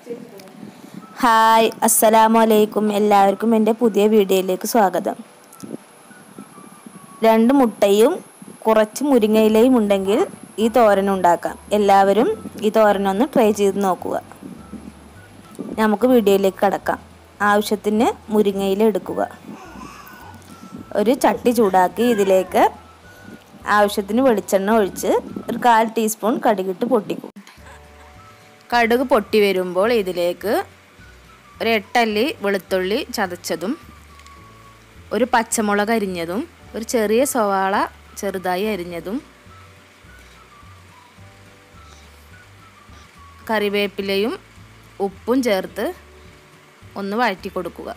hi അസ്സലാമു അലൈക്കും എല്ലാവർക്കും എൻ്റെ പുതിയ വീഡിയോയിലേക്ക് സ്വാഗതം രണ്ട് മുട്ടയും കുറച്ച് മുരിങ്ങയിലയും ഉണ്ടെങ്കിൽ ഈ തോരൻ ഉണ്ടാക്കാം എല്ലാവരും ഈ തോരനൊന്ന് ട്രൈ ചെയ്ത് നോക്കുക നമുക്ക് വീഡിയോയിലേക്ക് കടക്കാം ആവശ്യത്തിന് മുരിങ്ങയില എടുക്കുക ഒരു ചട്ടി ചൂടാക്കി ഇതിലേക്ക് ആവശ്യത്തിന് വെളിച്ചെണ്ണ ഒഴിച്ച് ഒരു കാൽ ടീസ്പൂൺ കടുകിട്ട് പൊട്ടിക്കും കടുക് പൊട്ടി വരുമ്പോൾ ഇതിലേക്ക് ഒരു എട്ടല്ലി വെളുത്തുള്ളി ചതച്ചതും ഒരു പച്ചമുളക് അരിഞ്ഞതും ഒരു ചെറിയ സവാള ചെറുതായി അരിഞ്ഞതും കറിവേപ്പിലയും ഉപ്പും ചേർത്ത് ഒന്ന് വഴറ്റി കൊടുക്കുക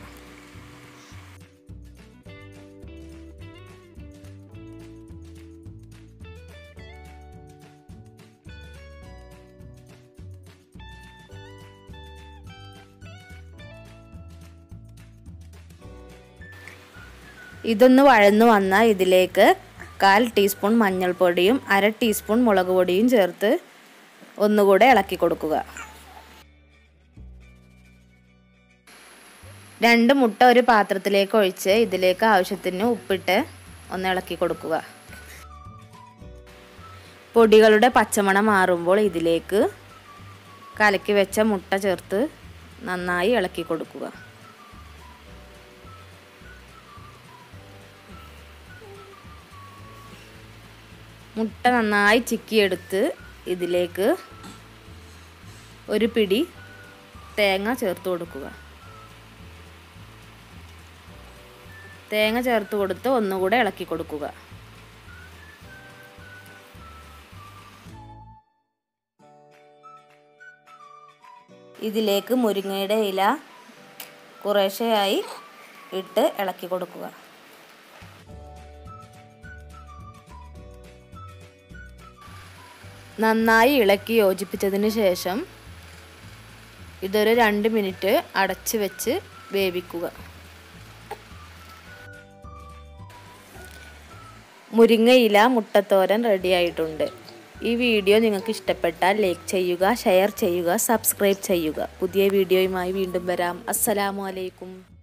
ഇതൊന്ന് വഴന്നു വന്നാൽ ഇതിലേക്ക് കാൽ ടീസ്പൂൺ മഞ്ഞൾപ്പൊടിയും അര ടീസ്പൂൺ മുളക് പൊടിയും ചേർത്ത് ഒന്നുകൂടെ ഇളക്കി കൊടുക്കുക രണ്ട് മുട്ട ഒരു പാത്രത്തിലേക്ക് ഒഴിച്ച് ഇതിലേക്ക് ആവശ്യത്തിന് ഉപ്പിട്ട് ഒന്ന് ഇളക്കി കൊടുക്കുക പൊടികളുടെ പച്ചമണം മാറുമ്പോൾ ഇതിലേക്ക് കലക്കി വെച്ച മുട്ട ചേർത്ത് നന്നായി ഇളക്കി കൊടുക്കുക മുട്ട നന്നായി ചിക്കിയെടുത്ത് ഇതിലേക്ക് ഒരു പിടി തേങ്ങ ചേർത്ത് കൊടുക്കുക തേങ്ങ ചേർത്ത് കൊടുത്ത് ഒന്നുകൂടെ ഇളക്കി കൊടുക്കുക ഇതിലേക്ക് മുരിങ്ങയുടെ ഇല കുറേശ്ശെയായി ഇട്ട് ഇളക്കി കൊടുക്കുക നന്നായി ഇളക്കി യോജിപ്പിച്ചതിന് ശേഷം ഇതൊരു രണ്ട് മിനിറ്റ് അടച്ച് വെച്ച് വേവിക്കുക മുരിങ്ങയില മുട്ടത്തോരൻ റെഡി ആയിട്ടുണ്ട് ഈ വീഡിയോ നിങ്ങൾക്ക് ഇഷ്ടപ്പെട്ടാൽ ലൈക്ക് ചെയ്യുക ഷെയർ ചെയ്യുക സബ്സ്ക്രൈബ് ചെയ്യുക പുതിയ വീഡിയോയുമായി വീണ്ടും വരാം അസ്സലാമു അലൈക്കും